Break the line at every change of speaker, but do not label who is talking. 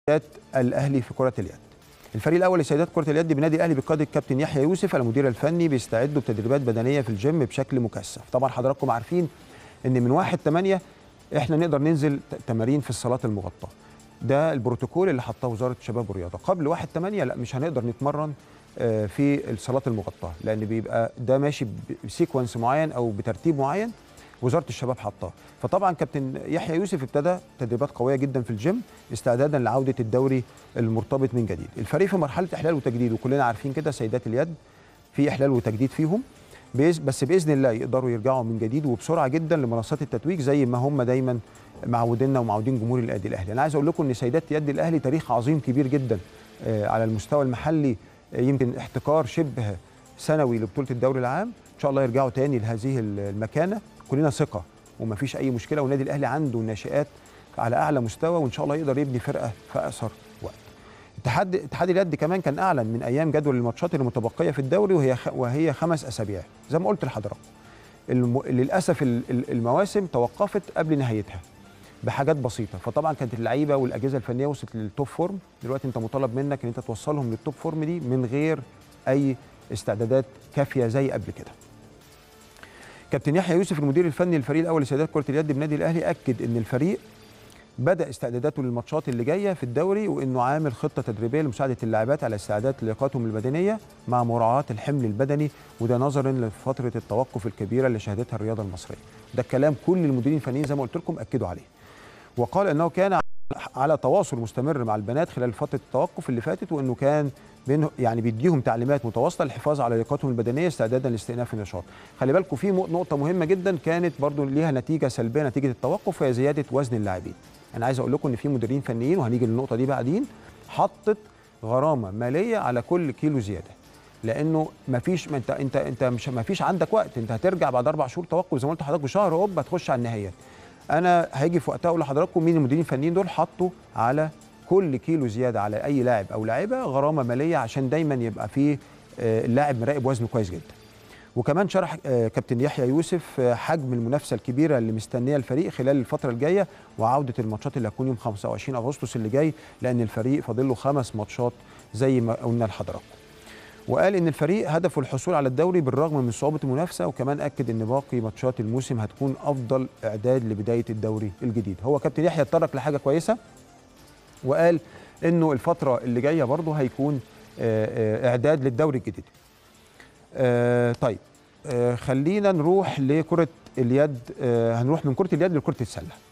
الاهلي في كره اليد الفريق الاول لسيدات كره اليد بنادي الاهلي بقياده الكابتن يحيى يوسف المدير الفني بيستعدوا بتدريبات بدنيه في الجيم بشكل مكثف طبعا حضراتكم عارفين ان من 1 8 احنا نقدر ننزل تمارين في الصالات المغطاه ده البروتوكول اللي حطاه وزاره الشباب والرياضه قبل 1 8 لا مش هنقدر نتمرن في الصالات المغطاه لان بيبقى ده ماشي بسيكونس معين او بترتيب معين وزاره الشباب حطاه فطبعا كابتن يحيى يوسف ابتدى تدريبات قويه جدا في الجيم استعدادا لعوده الدوري المرتبط من جديد الفريق في مرحله احلال وتجديد وكلنا عارفين كده سيدات اليد في احلال وتجديد فيهم بس باذن الله يقدروا يرجعوا من جديد وبسرعه جدا لمنصات التتويج زي ما هم دايما معودينا ومعودين جمهور النادي الاهلي انا عايز اقول لكم ان سيدات يد الاهلي تاريخ عظيم كبير جدا على المستوى المحلي يمكن احتكار شبه سنوي لبطوله الدوري العام ان شاء الله يرجعوا تاني لهذه المكانه كلنا ثقه ومفيش اي مشكله والنادي الاهلي عنده ناشئات على اعلى مستوى وان شاء الله يقدر يبني فرقه في اقصر وقت. اتحاد اتحاد اليد كمان كان اعلن من ايام جدول الماتشات المتبقيه في الدوري وهي خ... وهي خمس اسابيع زي ما قلت لحضراتكم. الم... للاسف المواسم توقفت قبل نهايتها بحاجات بسيطه فطبعا كانت اللعيبه والاجهزه الفنيه وصلت للتوب فورم دلوقتي انت مطالب منك ان انت توصلهم للتوب فورم دي من غير اي استعدادات كافيه زي قبل كده. كابتن يحيى يوسف المدير الفني للفريق الاول لسيدات كره اليد بنادي الاهلي اكد ان الفريق بدا استعداداته للماتشات اللي جايه في الدوري وانه عامل خطه تدريبيه لمساعده اللاعبات على استعداد لياقاتهم البدنيه مع مراعاه الحمل البدني وده نظرا لفتره التوقف الكبيره اللي شهدتها الرياضه المصريه ده الكلام كل المديرين الفنيين زي ما قلت لكم اكدوا عليه وقال انه كان على تواصل مستمر مع البنات خلال فتره التوقف اللي فاتت وانه كان بينه يعني بيديهم تعليمات متواصله للحفاظ على لياقتهم البدنيه استعدادا لاستئناف النشاط. خلي بالكم في نقطه مهمه جدا كانت برضو ليها نتيجه سلبيه نتيجه التوقف وهي زياده وزن اللاعبين. انا عايز اقول لكم ان في مديرين فنيين وهنيجي للنقطه دي بعدين حطت غرامه ماليه على كل كيلو زياده. لانه ما فيش ما انت انت انت مش ما فيش عندك وقت انت هترجع بعد اربع شهور توقف زي ما قلت لحضرتك بشهر هوب هتخش على النهايات. انا هيجي في وقتها اقول لحضراتكم مين المديرين الفنيين دول حطوا على كل كيلو زياده على اي لاعب او لاعبه غرامه ماليه عشان دايما يبقى فيه اللاعب مراقب وزنه كويس جدا. وكمان شرح كابتن يحيى يوسف حجم المنافسه الكبيره اللي مستنيه الفريق خلال الفتره الجايه وعوده الماتشات اللي هتكون يوم 25 اغسطس اللي جاي لان الفريق فاضل له خمس ماتشات زي ما قلنا لحضراتكم. وقال ان الفريق هدفه الحصول على الدوري بالرغم من صعوبه المنافسه وكمان اكد ان باقي ماتشات الموسم هتكون افضل اعداد لبدايه الدوري الجديد هو كابتن يحيى اتطرق لحاجه كويسه وقال انه الفتره اللي جايه برضه هيكون اعداد للدوري الجديد طيب خلينا نروح لكره اليد هنروح من كره اليد لكره السله